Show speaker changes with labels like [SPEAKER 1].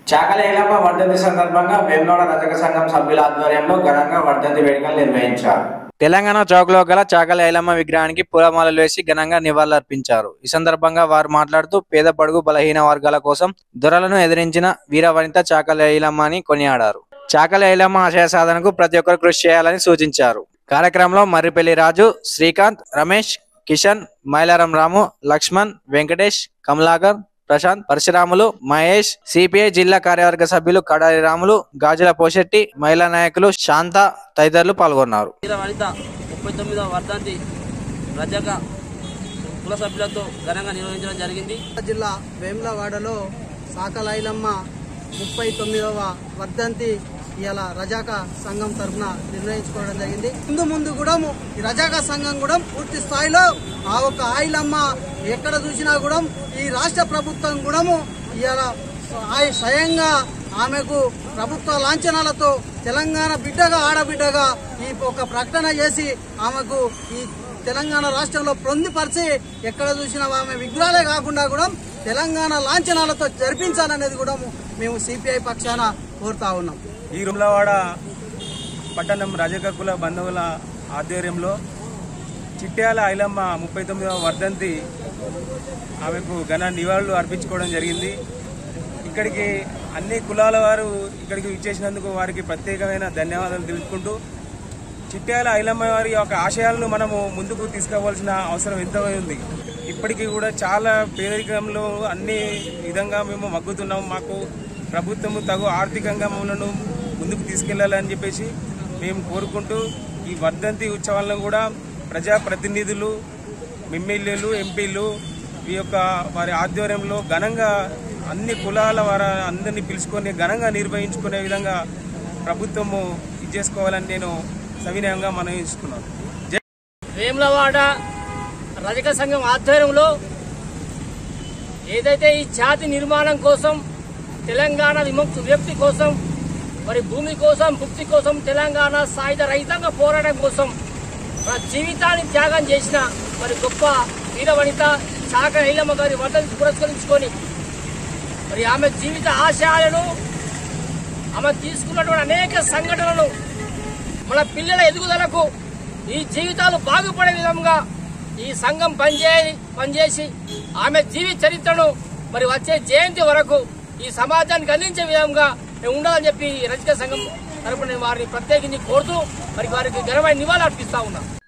[SPEAKER 1] చాకలి ఐలమ్మ వర్ధంతి సందర్భంగా వేములవాడ రజక సంఘం సభ్యుల ఆధ్వర్యంలో ఘనంగా వర్ధంతి వేడుకలు నిర్వహించారు తెలంగాణ చౌక్లో గల చాకలి ఐలమ్మ విగ్రహానికి పూలమాలలు వేసి ఘనంగా నివాళులర్పించారు ఈ సందర్భంగా వారు మాట్లాడుతూ పేద పడుగు బలహీన వర్గాల కోసం దొరలను ఎదిరించిన వీర వనిత చాకలి ఐలమ్మ అని కొనియాడారు చాకలి ఐలమ్మ ఆశయ సాధనకు ప్రతి ఒక్కరు కృషి చేయాలని సూచించారు కార్యక్రమంలో మర్రిపల్లి రాజు శ్రీకాంత్ రమేష్ కిషన్ మైలారం రాము లక్ష్మణ్ వెంకటేష్ కమలాకర్ ప్రశాంత్ పరశురాములు మహేష్ సిపిఐ జిల్లా కార్యవర్గ సభ్యులు కడారి రాములు గాజుల పోషెట్టి మహిళా నాయకులు శాంత తదితరులు పాల్గొన్నారు
[SPEAKER 2] వీర వనిత ముప్పై తొమ్మిదవ వర్ధంతి రజక కుల సభ్యులతో ఘనంగా నిర్వహించడం జరిగింది
[SPEAKER 3] జిల్లా వేములవాడలో సాకలైలమ్మ ముప్పై తొమ్మిదవ వర్ధంతి ఇవాళ రజాక సంఘం తరఫున నిర్ణయించుకోవడం జరిగింది ముందు ముందు కూడా ఈ రజాక సంఘం కూడా పూర్తి స్థాయిలో ఆ ఒక్క ఆయిలమ్మ ఎక్కడ చూసినా కూడా ఈ రాష్ట్ర ప్రభుత్వం కూడా ఇవాళ ఆయ- స్వయంగా ఆమెకు ప్రభుత్వ లాంఛనాలతో తెలంగాణ బిడ్డగా ఆడబిడ్డగా ఈ ఒక ప్రకటన చేసి ఆమెకు ఈ తెలంగాణ రాష్ట్రంలో పొందిపరిచి ఎక్కడ చూసినా ఆమె విగ్రహాలే కాకుండా కూడా తెలంగాణ లాంఛనాలతో జరిపించాలనేది కూడా మేము సిపిఐ పక్షాన కోరుతా ఉన్నాం
[SPEAKER 4] ఈ రుమ్లవాడ పట్టణం రజక కుల బంధువుల ఆధ్వర్యంలో చిట్యాల ఐలమ్మ ముప్పై తొమ్మిదవ వర్ధంతి ఆమెకు ఘన నివాళులు అర్పించుకోవడం జరిగింది ఇక్కడికి అన్ని కులాల వారు ఇక్కడికి ఇచ్చేసినందుకు వారికి ప్రత్యేకమైన ధన్యవాదాలు తెలుపుకుంటూ చిట్యాల ఐలమ్మ వారి యొక్క ఆశయాలను మనము ముందుకు తీసుకుపోవాల్సిన అవసరం ఎంతో ఉంది ఇప్పటికీ కూడా చాలా పేదరికంలో అన్ని విధంగా మేము మగ్గుతున్నాం మాకు ప్రభుత్వము తగు ఆర్థికంగా మమ్మల్ని ముందుకు తీసుకెళ్లాలని చెప్పేసి మేము కోరుకుంటూ ఈ వర్ధంతి ఉత్సవాలను కూడా ప్రజాప్రతినిధులు ఎమ్మెల్యేలు ఎంపీలు ఈ యొక్క వారి ఆధ్వర్యంలో ఘనంగా అన్ని కులాల వారి అందరినీ పిలుచుకొని ఘనంగా నిర్వహించుకునే విధంగా ప్రభుత్వము ఇది చేసుకోవాలని నేను సవినయంగా మనవిస్తున్నాను జై
[SPEAKER 2] వేములవాడ రజక సంఘం ఆధ్వర్యంలో ఏదైతే ఈ జాతి నిర్మాణం కోసం తెలంగాణ విముక్తి వ్యక్తి కోసం మరి భూమి కోసం ముక్తి కోసం తెలంగాణ సాయుధ రైతాంగ పోరాటం కోసం మన జీవితాన్ని త్యాగం చేసిన మరి గొప్ప వీరవనిత చాక నీలమ్మ గారి వర్ధని పురస్కరించుకొని మరి ఆమె జీవిత ఆశయాలను ఆమె తీసుకున్నటువంటి అనేక సంఘటనలను మన పిల్లల ఎదుగుదలకు ఈ జీవితాలు బాగుపడే విధంగా ఈ సంఘం పనిచే పనిచేసి ఆమె జీవిత చరిత్రను మరి వచ్చే జయంతి వరకు ఈ సమాజానికి అందించే విధంగా మేము ఉండాలని చెప్పి రజక సంఘం తరపున నేను వారిని ప్రత్యేకించి కోరుతూ మరి వారికి ఘనమైన నివాళులు అర్పిస్తా ఉన్నాం